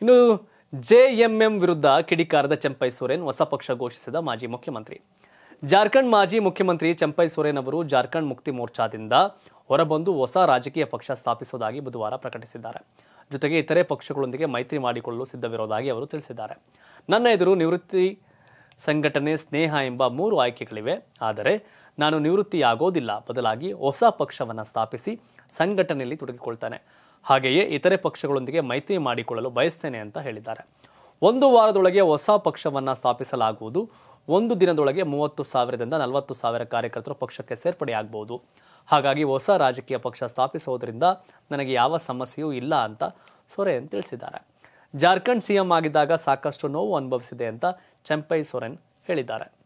ಇನ್ನು ಜೆಎಂಎಂ ವಿರುದ್ಧ ಕಿಡಿಕಾರದ ಚಂಪೈ ಸೊರೇನ್ ಹೊಸ ಪಕ್ಷ ಘೋಷಿಸಿದ ಮಾಜಿ ಮುಖ್ಯಮಂತ್ರಿ ಜಾರ್ಖಂಡ್ ಮಾಜಿ ಮುಖ್ಯಮಂತ್ರಿ ಚಂಪೈ ಸೊರೇನ್ ಅವರು ಜಾರ್ಖಂಡ್ ಮುಕ್ತಿ ಮೋರ್ಚಾದಿಂದ ಹೊರಬಂದು ಹೊಸ ರಾಜಕೀಯ ಪಕ್ಷ ಸ್ಥಾಪಿಸುವುದಾಗಿ ಬುಧವಾರ ಪ್ರಕಟಿಸಿದ್ದಾರೆ ಜೊತೆಗೆ ಇತರೆ ಪಕ್ಷಗಳೊಂದಿಗೆ ಮೈತ್ರಿ ಮಾಡಿಕೊಳ್ಳಲು ಸಿದ್ಧವಿರುವುದಾಗಿ ಅವರು ತಿಳಿಸಿದ್ದಾರೆ ನನ್ನ ಎದುರು ನಿವೃತ್ತಿ ಸಂಘಟನೆ ಸ್ನೇಹ ಎಂಬ ಮೂರು ಆಯ್ಕೆಗಳಿವೆ ಆದರೆ ನಾನು ನಿವೃತ್ತಿಯಾಗೋದಿಲ್ಲ ಬದಲಾಗಿ ಹೊಸ ಪಕ್ಷವನ್ನು ಸ್ಥಾಪಿಸಿ ಸಂಘಟನೆಯಲ್ಲಿ ತೊಡಗಿಕೊಳ್ತೇನೆ ಹಾಗೆಯೇ ಇತರೆ ಪಕ್ಷಗಳೊಂದಿಗೆ ಮೈತ್ರಿ ಮಾಡಿಕೊಳ್ಳಲು ಬಯಸ್ತೇನೆ ಅಂತ ಹೇಳಿದ್ದಾರೆ ಒಂದು ವಾರದೊಳಗೆ ಹೊಸ ಪಕ್ಷವನ್ನು ಸ್ಥಾಪಿಸಲಾಗುವುದು ಒಂದು ದಿನದೊಳಗೆ ಮೂವತ್ತು ಸಾವಿರದಿಂದ ನಲವತ್ತು ಸಾವಿರ ಕಾರ್ಯಕರ್ತರು ಪಕ್ಷಕ್ಕೆ ಸೇರ್ಪಡೆಯಾಗಬಹುದು ಹಾಗಾಗಿ ಹೊಸ ರಾಜಕೀಯ ಪಕ್ಷ ಸ್ಥಾಪಿಸುವುದರಿಂದ ನನಗೆ ಯಾವ ಸಮಸ್ಯೆಯೂ ಇಲ್ಲ ಅಂತ ಸೊರೇನ್ ತಿಳಿಸಿದ್ದಾರೆ ಜಾರ್ಖಂಡ್ ಸಿಎಂ ಆಗಿದ್ದಾಗ ಸಾಕಷ್ಟು ನೋವು ಅನುಭವಿಸಿದೆ ಅಂತ ಚಂಪೈ ಸೊರೆನ್ ಹೇಳಿದ್ದಾರೆ